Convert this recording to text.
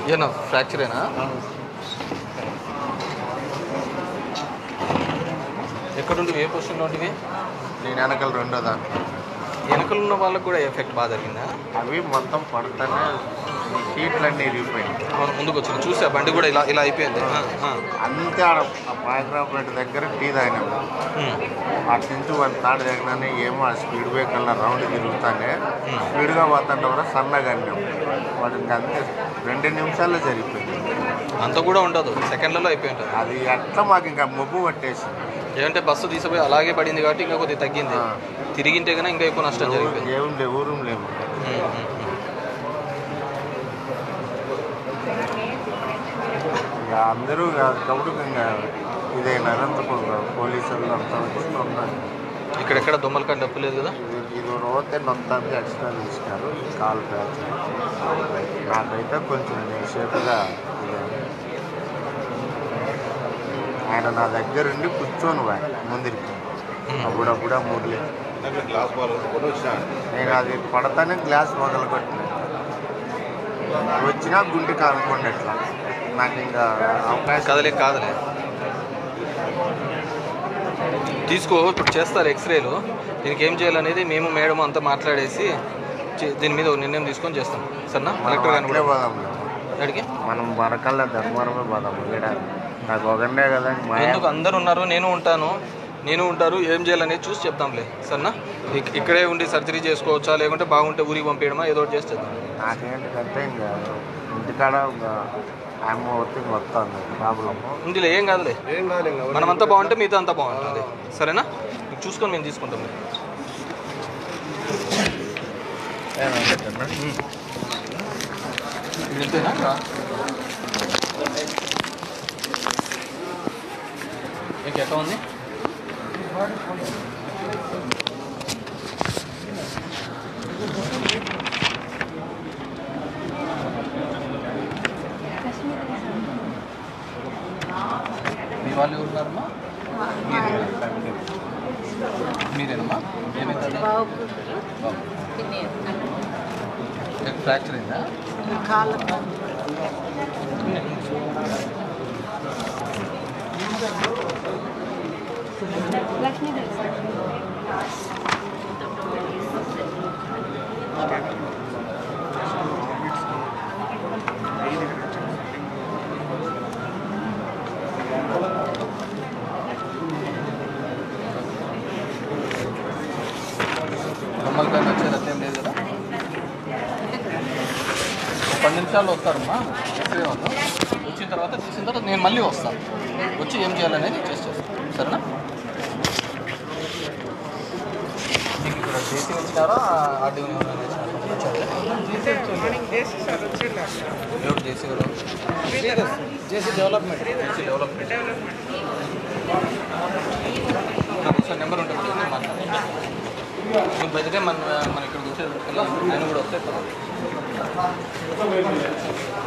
ఏనా ఫ్రాక్చరేనా ఎక్కడుంటివి ఏ పొజిషన్లో ఉంటివి నేను వెనకాల రెండో దాంట్లో వెనకలు ఉన్న వాళ్ళకు కూడా ఎఫెక్ట్ బాగా జరిగిందా అవి మొత్తం పడతానే ఈ సీట్లన్నీ ఇరిగిపోయినాయి అవును ముందుకు వచ్చింది చూసా బండి కూడా ఇలా ఇలా అయిపోయింది ఆ, ఆ. అంతే ఆడ పాయకరావుపేట దగ్గర టీ తాగినాం ఉమ్. అటు నుంచి వాళ్ళ తాడు దిగగానే ఏమో ఆ స్పీడ్ బ్రేకర్ల రౌండ్ తిరుగుతానే ఉమ్. స్పీడ్గా పోతుంటే కూడా సన్నగా అన్నాం వాడు ఇంకా అంతే రెండు నిమిషాల్లో జరిగిపోయింది అంత కూడా ఉండదు సెకండ్లలో అయిపోయి ఉంటుంది అది ఎట్లా మాకు ఇంకా మొగ్గు పట్టేసింది ఏమంటే బస్సు తీసిపోయి అలాగే పడింది కాబట్టి ఇంకా కొద్దిగా తగ్గింది ఆ. తిరిగింటే కన్నా ఇంకా ఎక్కువ నష్టం జరిగిపోయింది ఏం లేవు ఊరు లేము ఉమ్, ఉమ్, ఉమ్. ఇక అందరూ కాబట్టి ఇంకా ఇదైనా అనంతపురం పోలీసులు అంతా వచ్చి ఉన్నారు ఇక్కడెక్కడ దొమ్మలకాడ డప్పు లేదు కదా ఇది- ఇది రోతే నొత్తానికి ఎక్స్ట్రా తీసుకున్నారు ఈ కాల్ ప్యాచ్ నాకైతే కొంచెం సేపుగా ఇది ఆయన నా దగ్గర ఉండి కూర్చొని పోయా ముందరికి ఉమ్. అప్పుడప్పుడు ఆ మురళి గ్లాస్ బాల్ కూడా వచ్చాను నేను అది పడతానే గ్లాస్ మొదలు కొట్టిన వచ్చినా గుండెకి అనుకోండి ఎట్లా నాకు ఇంకా అవకాశం కదలే కాదలే తీసుకో ఇప్పుడు చేస్తారు ఎక్స్రేలు దీనికి ఏం చేయాలనేది మేము మేడం అంతా మాట్లాడేసి చే- దీని మీద ఒక నిర్ణయం తీసుకొని చేస్తాం సరేనా మనం కలెక్టర్ గారిని అట్లే కూడా పోదాం అడిగి మనం వరకల్లా ధర్మవరమే పోదాం ఇక్కడ నాకు ఒకనే కదా మా ఎందుకు అందరు ఉన్నారు నేను ఉంటాను నేను ఉంటారు ఏం చేయాలనేది చూసి చెప్తాంలే సరేనా ఇక్- ఇక్కడే ఉండి సర్జరీ చేసుకోవచ్చా లేకుంటే బాగుంటే ఊరికి పంపించడమా ఏదో ఒకటి చేసి చేద్దాం నాకేంటంటే ఇంకా ఇంటికాడ ఇంకా అమ్మ వచ్చి వస్తుంది ప్రాబ్లమ్ ఇందులో ఏం కాదులే ఏం కాదు ఇంకా మనమంతా బాగుంటే మీతో అంతా బాగుంటుంది సరేనా ఇది చూసుకొని మేము తీసుకుంటాం మీకు ఎట్లా ఉంది మీ వాళ్ళు ఎవరు ఉన్నారమ్మా మీరేనమ్మా ఏమైంది బాబు ఫ్రాక్చర్ అయిందా బొమ్మల కానీ వచ్చేది అట్లేం లేదు కదా ఒక పది నిమిషాల్లో వస్తారమ్మా ఎక్స్రే వాళ్ళు వచ్చిన తర్వాత తీసిన తర్వాత నేను మళ్ళీ వస్తాను వచ్చి ఏం చేయాలనేది చేసి చేస్తాను సరేనా మీకు ఇక్కడ జేసీ వచ్చినారా ఆర్డీఓ ఎవరు జేసీ ఎవరు జేసీ డెవలప్మెంట్ జేసీ డెవలప్మెంట్ నాకు ఒకసారి నెంబర్ ఉంటుంది నేను మాట్లాడతాను నువ్వు బయటకే మన మన ఇక్కడ వచ్చేది ఆయన కూడా వస్తే